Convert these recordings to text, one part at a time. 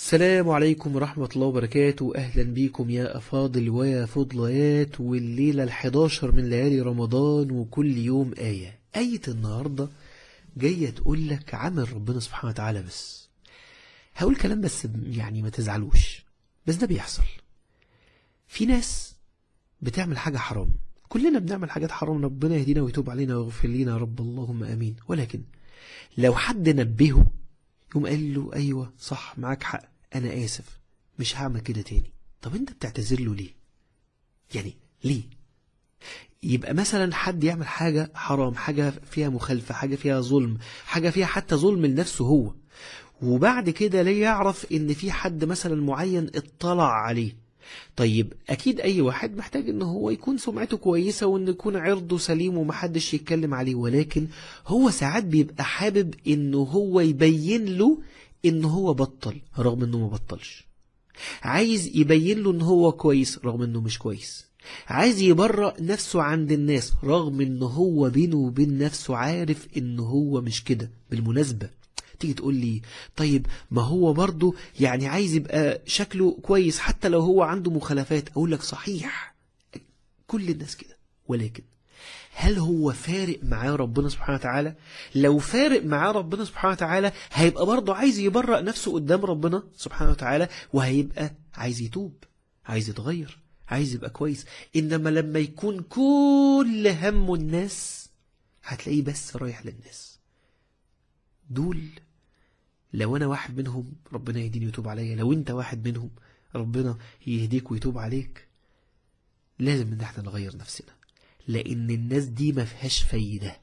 السلام عليكم ورحمة الله وبركاته أهلا بيكم يا أفاضل ويا فضليات والليلة الحداشر من ليالي رمضان وكل يوم آية آية النهاردة جاية تقول لك عمل ربنا سبحانه وتعالى بس هقول كلام بس يعني ما تزعلوش بس ده بيحصل في ناس بتعمل حاجة حرام كلنا بنعمل حاجات حرام ربنا يهدينا ويتوب علينا ويغفر لنا يا رب اللهم أمين ولكن لو حد نبهه يقوم قال له أيوة صح معاك حق أنا آسف مش هعمل كده تاني طب أنت بتعتذر له ليه يعني ليه يبقى مثلا حد يعمل حاجة حرام حاجة فيها مخالفة حاجة فيها ظلم حاجة فيها حتى ظلم لنفسه هو وبعد كده ليه يعرف ان في حد مثلا معين اطلع عليه طيب اكيد اي واحد محتاج ان هو يكون سمعته كويسة وان يكون عرضه سليم ومحدش يتكلم عليه ولكن هو ساعات بيبقى حابب انه هو يبين له ان هو بطل رغم انه ما بطلش عايز يبين له ان هو كويس رغم انه مش كويس عايز يبرأ نفسه عند الناس رغم ان هو بينه وبين نفسه عارف ان هو مش كده بالمناسبة تيجي تقول لي طيب ما هو برضه يعني عايز يبقى شكله كويس حتى لو هو عنده مخالفات اقول لك صحيح كل الناس كده ولكن هل هو فارق معاه ربنا سبحانه وتعالى لو فارق معاه ربنا سبحانه وتعالى هيبقى برضه عايز يبرأ نفسه قدام ربنا سبحانه وتعالى وهيبقى عايز يتوب عايز يتغير عايز يبقى كويس إنما لما يكون كل همه الناس هتلاقيه بس رايح للناس دول لو أنا واحد منهم ربنا يهديني ويتوب عليا لو أنت واحد منهم ربنا يهديك ويتوب عليك لازم ان احنا نغير نفسنا لأن الناس دي ما فيهاش فايدة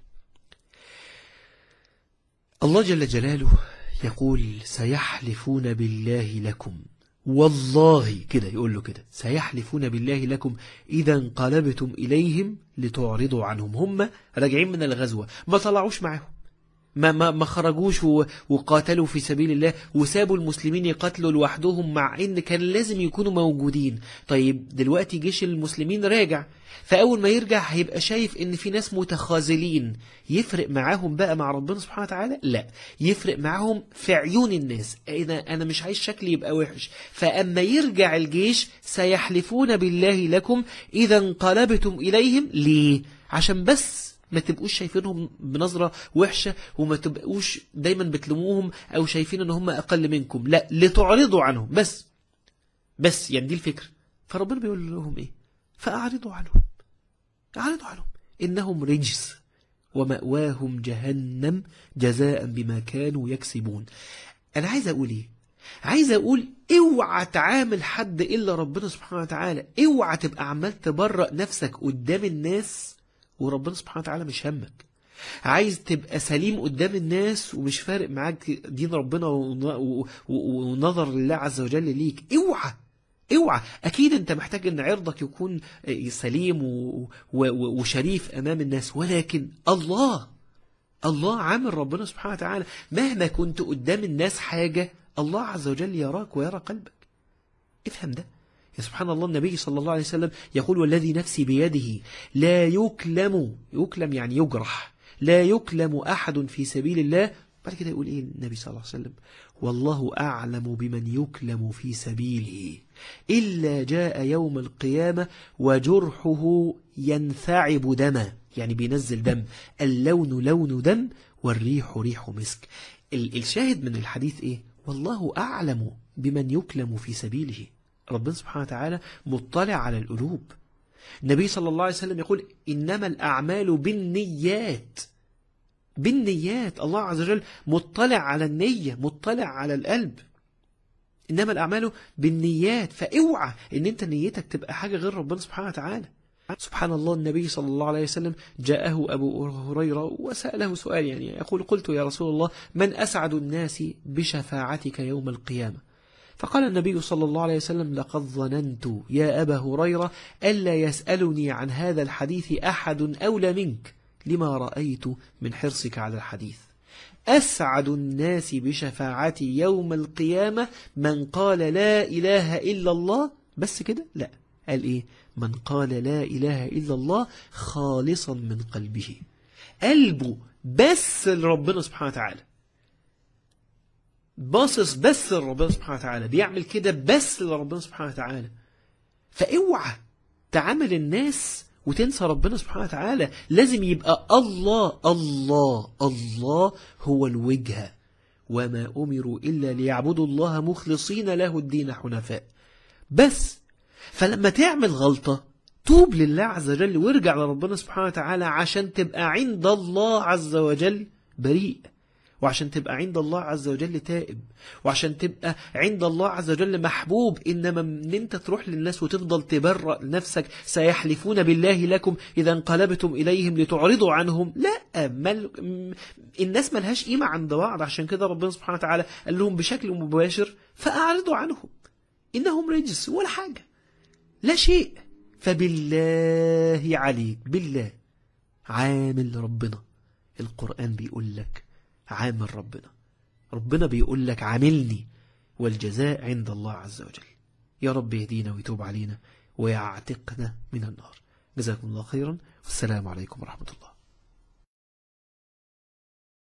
الله جل جلاله يقول سيحلفون بالله لكم والله كده يقول له كده سيحلفون بالله لكم إذا انقلبتم إليهم لتعرضوا عنهم هم راجعين من الغزوة ما طلعوش معاهم ما ما ما خرجوش وقاتلوا في سبيل الله وسابوا المسلمين يقاتلوا لوحدهم مع ان كان لازم يكونوا موجودين طيب دلوقتي جيش المسلمين راجع فاول ما يرجع هيبقى شايف ان في ناس متخاذلين يفرق معاهم بقى مع ربنا سبحانه وتعالى لا يفرق معاهم في عيون الناس انا انا مش عايز شكلي يبقى وحش فاما يرجع الجيش سيحلفون بالله لكم اذا انقلبتم اليهم ليه عشان بس ما تبقوش شايفينهم بنظرة وحشة وما تبقوش دايما بتلموهم او شايفين ان هم اقل منكم لا لتعرضوا عنهم بس بس يعني دي الفكرة فربنا بيقول لهم ايه فاعرضوا عنهم اعرضوا عنهم انهم رجس ومأواهم جهنم جزاء بما كانوا يكسبون انا عايز اقول ايه عايز اقول اوعى تعامل حد الا ربنا سبحانه وتعالى اوعى تبقى عمال تبرأ نفسك قدام الناس وربنا سبحانه وتعالى مش همك عايز تبقى سليم قدام الناس ومش فارق معاك دين ربنا ونظر الله عز وجل ليك اوعى اوعى اكيد انت محتاج ان عرضك يكون سليم وشريف امام الناس ولكن الله الله عامل ربنا سبحانه وتعالى مهما كنت قدام الناس حاجة الله عز وجل يراك ويرى قلبك افهم ده يا سبحان الله النبي صلى الله عليه وسلم يقول والذي نفسي بيده لا يكلم يكلم يعني يجرح لا يكلم أحد في سبيل الله بعد كده يقول إيه النبي صلى الله عليه وسلم والله أعلم بمن يكلم في سبيله إلا جاء يوم القيامة وجرحه ينثعب دما يعني بينزل دم اللون لون دم والريح ريح مسك الشاهد من الحديث إيه والله أعلم بمن يكلم في سبيله ربنا سبحانه وتعالى مطلع على القلوب النبي صلى الله عليه وسلم يقول إنما الأعمال بالنيات بالنيات الله عز وجل مطلع على النية مطلع على القلب إنما الأعمال بالنيات فاوعى إن أنت نيتك تبقى حاجة غير ربنا سبحانه وتعالى سبحان الله النبي صلى الله عليه وسلم جاءه أبو هريرة وسأله سؤال يعني يقول قلت يا رسول الله من أسعد الناس بشفاعتك يوم القيامة فقال النبي صلى الله عليه وسلم لقد ظننت يا أبا هريرة ألا يسألني عن هذا الحديث أحد أولى منك لما رأيت من حرصك على الحديث أسعد الناس بشفاعتي يوم القيامة من قال لا إله إلا الله بس كده لا قال إيه من قال لا إله إلا الله خالصا من قلبه قلبه بس لربنا سبحانه وتعالى باصص بس لربنا سبحانه وتعالى بيعمل كده بس لربنا سبحانه وتعالى فاوعى تعامل الناس وتنسى ربنا سبحانه وتعالى لازم يبقى الله الله الله هو الوجهة وما أمروا إلا ليعبدوا الله مخلصين له الدين حنفاء بس فلما تعمل غلطة توب لله عز وجل وارجع لربنا سبحانه وتعالى عشان تبقى عند الله عز وجل بريء وعشان تبقى عند الله عز وجل تائب وعشان تبقى عند الله عز وجل محبوب إنما من أنت تروح للناس وتفضل تبرأ نفسك سيحلفون بالله لكم إذا انقلبتم إليهم لتعرضوا عنهم لا مل... الناس ملهاش قيمة عند بعض عشان كده ربنا سبحانه وتعالى قال لهم بشكل مباشر فأعرضوا عنهم إنهم رجس ولا حاجة لا شيء فبالله عليك بالله عامل ربنا القرآن بيقول لك عامل ربنا ربنا بيقول لك عاملني والجزاء عند الله عز وجل يا رب يهدينا ويتوب علينا ويعتقنا من النار جزاكم الله خيرا والسلام عليكم ورحمة الله